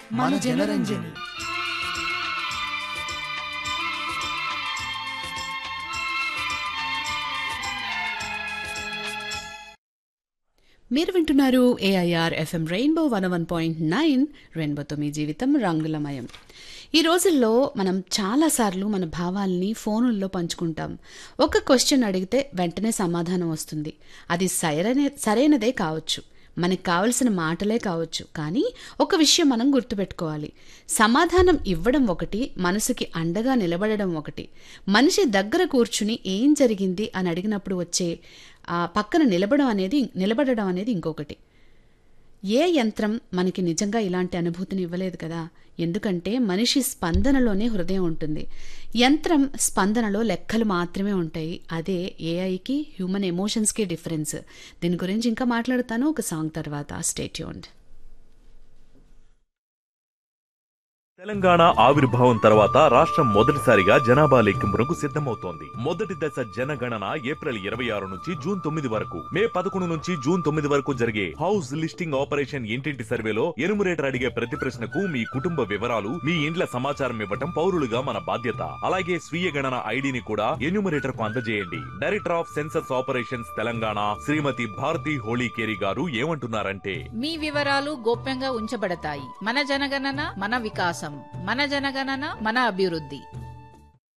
మన జనరంజని మీరు వింటున్నారు AIR FM rainbow one one point nine రెయిన్బోతో మీ జీవితం రంగులమయం ఈ రోజుల్లో మనం చాలాసార్లు మన భావాల్ని ఫోనుల్లో పంచుకుంటాం ఒక క్వశ్చన్ అడిగితే వెంటనే సమాధానం వస్తుంది అది సరైన సరైనదే కావచ్చు మనకు కావలసిన మాటలే కావచ్చు కానీ ఒక విషయం మనం గుర్తుపెట్టుకోవాలి సమాధానం ఇవ్వడం ఒకటి మనసుకి అండగా నిలబడడం ఒకటి మనిషి దగ్గర కూర్చుని ఏం జరిగింది అని అడిగినప్పుడు వచ్చే ఆ పక్కన నిలబడడం అనేది నిలబడడం అనేది ఇంకొకటి ఏ యంత్రం మనకి నిజంగా ఇలాంటి అనుభూతిని ఇవ్వలేదు కదా ఎందుకంటే మనిషి స్పందనలోనే హృదయం ఉంటుంది యంత్రం స్పందనలో లెక్కలు మాత్రమే ఉంటాయి అదే ఏఐకి హ్యూమన్ ఎమోషన్స్కి డిఫరెన్స్ దీని గురించి ఇంకా మాట్లాడతాను ఒక సాంగ్ తర్వాత స్టేట్యూన్డ్ తెలంగాణ ఆవిర్భావం తర్వాత రాష్ట్రం మొదటిసారిగా జనాభా లెక్కింపునకు సిద్ధమవుతోంది మొదటి దశ జనగణన ఏప్రిల్ ఇరవై ఆరు నుంచి జూన్ తొమ్మిది వరకు మే పదకొండు నుంచి జూన్ తొమ్మిది వరకు జరిగే హౌస్ లిస్టింగ్ ఆపరేషన్ ఇంటింటి సర్వేలో ఎనుమరేటర్ అడిగే ప్రతి ప్రశ్నకు మీ కుటుంబ వివరాలు మీ ఇండ్ల సమాచారం ఇవ్వటం పౌరులుగా మన బాధ్యత అలాగే స్వీయ గణన ఐడిని కూడా ఎన్యూమరేటర్ కు అందజేయండి director of census operations Telangana Shrimati Bharathi Holikeri గారు ఏమంటున్నారంటే మీ వివరాలు గోప్యంగా ఉంచబడతాయి మన జనగణన మన వికాసం మన జనగణన మన అభివృద్ధి